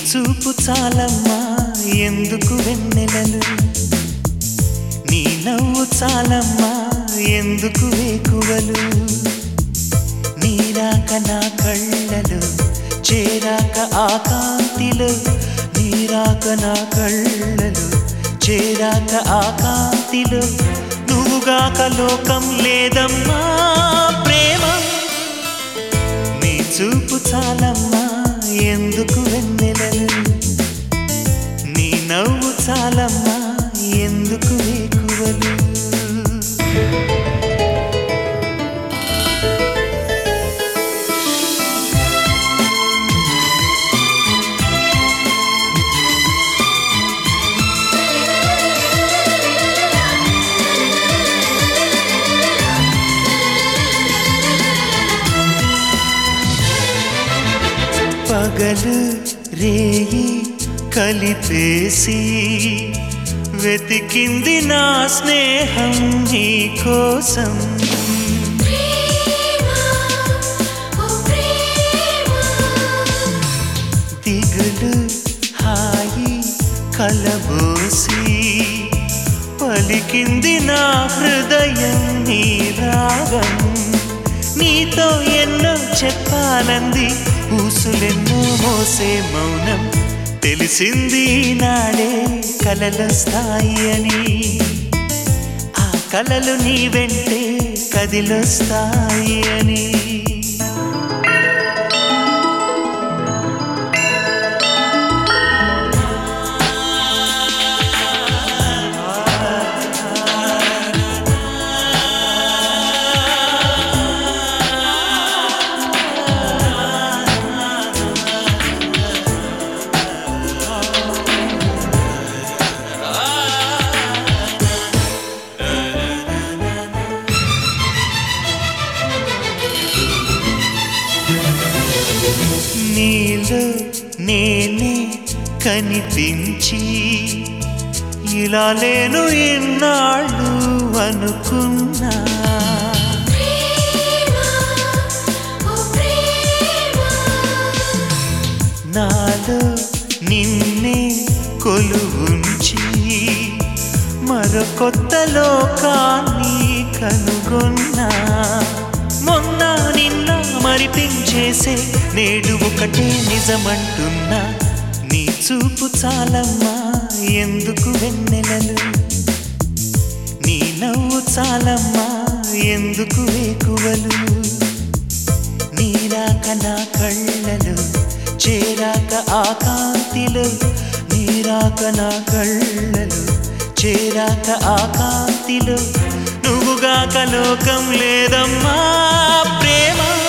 చూపు చాలమ్మా ఎందుకు వెన్నెలలు నీ నవ్వు చాలమ్మా ఎందుకు వేకువలు నీరాక నా కళ్ళలు చేరాక ఆ కాంతిలో నీరాక నా కళ్ళలు చేరాక ఆ కాంతిలో నువ్వుగాక లోకం లేదమ్మా ప్రేమ నీ చూపు చాలమ్మా ఎందుకు వెన్నెలలు నీ నవ్వు చాలమ్మా ఎందుకు వేకువలు పగలు రేయి కలిపేసి వెతికింది నా స్నేహం నీ కోసం దిగులు హాయి కలబోసి పలికింది నా హృదయం నీ రాగం నీతో ఎన్నో చెప్పాలంది ఊసులెన్నో మోసే మౌనం తెలిసింది నాడే కలలొస్తాయి అని ఆ కలలు నీ వెంటే కదిలొస్తాయి అని నీలో నేనే కనిపించి ఇలా లేను ఎన్నాళ్ళు అనుకున్నా నాలో నిన్నే కొలువుంచి మరో కొత్త లోకాన్ని కనుగొన్నా మొన్న నిన్న మరిపించేసే నేడు ఒకటే నిజమంటున్నా నీ చూపు చాలమ్మా ఎందుకు వెన్నెలలు నీ నవ్వు చాలమ్మా ఎందుకు వేకువలు నీరాక నా కళ్ళలు చేరాక ఆ కాంతిలో నీరాక నా కళ్ళలు చేరాక ఆ కాంతిలో నువ్వుగాక లోకం లేదమ్మా ప్రేమ